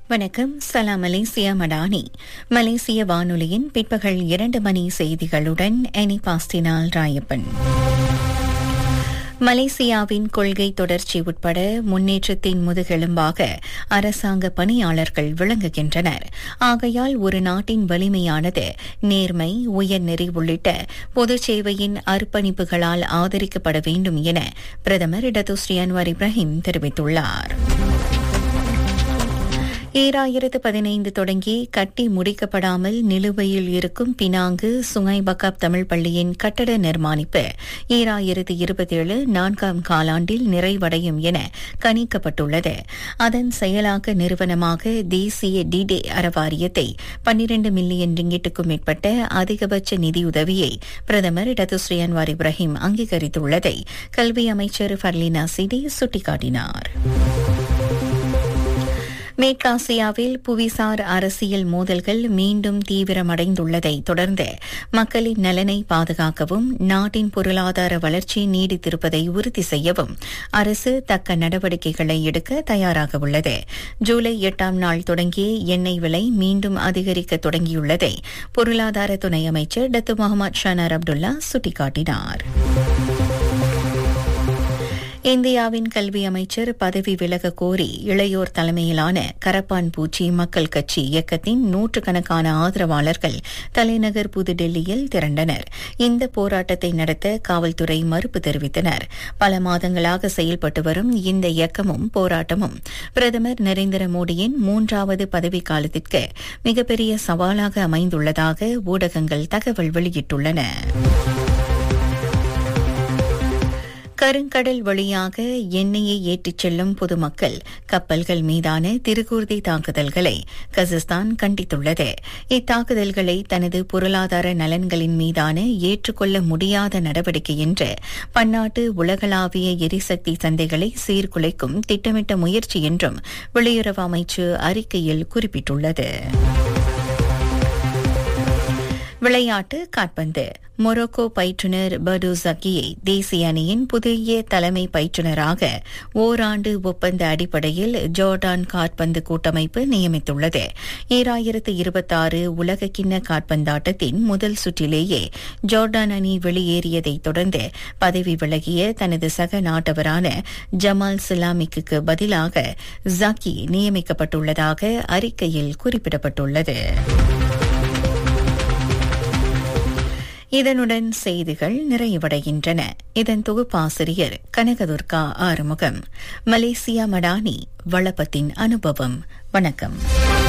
வணக்கம் சலாம் மலேசியா மடானி மலேசிய வானொலியின் பிற்பகல் இரண்டு மணி செய்திகளுடன் எனி பாஸ்டினால் ராயப்பன் மலேசியாவின் கொள்கை தொடர்ச்சி உட்பட முன்னேற்றத்தின் முதுகெலும்பாக அரசாங்க பணியாளர்கள் விளங்குகின்றனர் ஆகையால் ஒரு நாட்டின் வலிமையானது நேர்மை உயர்நெறி உள்ளிட்ட பொது சேவையின் அர்ப்பணிப்புகளால் ஆதரிக்கப்பட வேண்டும் என பிரதமர் டத்துஸ்ரீ அன்வார் இப்ராஹிம் தெரிவித்துள்ளார் ஈராயிரத்து பதினைந்து தொடங்கி கட்டி முடிக்கப்படாமல் நிலுவையில் இருக்கும் பினாங்கு சுங்காய் பக்காப் தமிழ் பள்ளியின் கட்டட நிர்மாணிப்பு ஈராயிரத்து இருபத்தேழு நான்காம் காலாண்டில் நிறைவடையும் என கணிக்கப்பட்டுள்ளது அதன் செயலாக்க நிறுவனமாக தேசிய டிடே அறவாரியத்தை பன்னிரண்டு மில்லியன் ரிங்கிட்டுக்கும் மேற்பட்ட அதிகபட்ச நிதியுதவியை பிரதமர் டத்துஸ்ரீ அன்வார் இப்ராஹிம் அங்கீகரித்துள்ளதை கல்வி அமைச்சர் ஃபர்லினா சிடி சுட்டிக்காட்டினார் மேற்காசியாவில் புவிசார் அரசியல் மோதல்கள் மீண்டும் தீவிரமடைந்துள்ளதை தொடர்ந்து மக்களின் நலனை பாதுகாக்கவும் நாட்டின் பொருளாதார வளர்ச்சி நீடித்திருப்பதை உறுதி செய்யவும் அரசு தக்க நடவடிக்கைகளை எடுக்க தயாராக உள்ளது ஜூலை எட்டாம் நாள் தொடங்கி எண்ணெய் விலை மீண்டும் அதிகரிக்க தொடங்கியுள்ளதை பொருளாதார துணை அமைச்சர் டத்து முகமது ஷனார் அப்துல்லா சுட்டிக்காட்டினார் இந்தியாவின் கல்வி அமைச்சர் பதவி விலக கோரி இளையோர் தலைமையிலான கரப்பான் பூச்சி மக்கள் கட்சி இயக்கத்தின் நூற்றுக்கணக்கான ஆதரவாளர்கள் தலைநகர் புதுடெல்லியில் திரண்டனர் இந்த போராட்டத்தை நடத்த காவல்துறை மறுப்பு தெரிவித்தனர் பல மாதங்களாக செயல்பட்டு வரும் இந்த இயக்கமும் போராட்டமும் பிரதமர் நரேந்திர மோடியின் மூன்றாவது பதவிக்காலத்திற்கு மிகப்பெரிய சவாலாக அமைந்துள்ளதாக ஊடகங்கள் தகவல் வெளியிட்டுள்ளன கருங்கடல் வழியாக எண்ணெயை ஏற்றிச் செல்லும் பொதுமக்கள் கப்பல்கள் மீதான திருக்கூர்தி தாக்குதல்களை கசஸ்தான் கண்டித்துள்ளது இத்தாக்குதல்களை தனது பொருளாதார நலன்களின் மீதான ஏற்றுக்கொள்ள முடியாத நடவடிக்கை என்று பன்னாட்டு உலகளாவிய எரிசக்தி சந்தைகளை சீர்குலைக்கும் திட்டமிட்ட முயற்சி என்றும் வெளியுறவு அமைச்சு அறிக்கையில் குறிப்பிட்டுள்ளது விளையாட்டு காட்பந்து மொரோக்கோ பயிற்றுநர் படு ஜக்கியை தேசிய அணியின் புதிய தலைமை பயிற்றுநராக ஓராண்டு ஒப்பந்த அடிப்படையில் ஜோர்டான் காட்பந்து கூட்டமைப்பு நியமித்துள்ளது ஈராயிரத்து இருபத்தாறு உலகக்கிண்ண காட்பந்தாட்டத்தின் முதல் சுற்றிலேயே ஜோர்டான் அணி வெளியேறியதை தொடர்ந்து பதவி விலகிய தனது சக நாட்டவரான ஜமால் சிலாமிக்கு பதிலாக ஜக்கி நியமிக்கப்பட்டுள்ளதாக அறிக்கையில் குறிப்பிடப்பட்டுள்ளது இதனுடன் செய்திகள் நிறைவடைகின்றன இதன் தொகுப்பாசிரியர் கனகதுர்கா ஆறுமுகம் மலேசியா மடானி வளப்பத்தின் அனுபவம் வணக்கம்